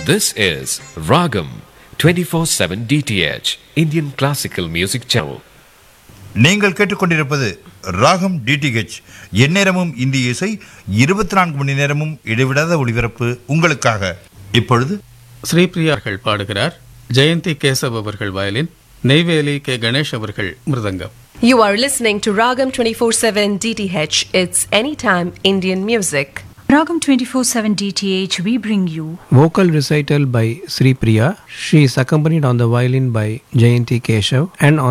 This is Ragam 24/7 DTH Indian Classical Music Channel. நீங்கள் கேட்டுக்கொண்டிருப்பது ராகம் டிடிஹெச் எந்நேரமும் இந்திய இசை இருபத்தி நான்கு மணி நேரமும் இடைவிடாத ஒளிபரப்பு உங்களுக்காக இப்பொழுது ஸ்ரீபிரியார்கள் பாடுகிறார் ஜெயந்தி கேசவ் அவர்கள் வயலின் நெய்வேலி கே கணேஷ் அவர்கள் மிருதங்கம் You are listening to Ragam 24/7 DTH. It's anytime Indian music. Ragam 24/7 DTH we bring you Vocal recital by Sri Priya. She is accompanied on the violin by Jayanti Keshav and on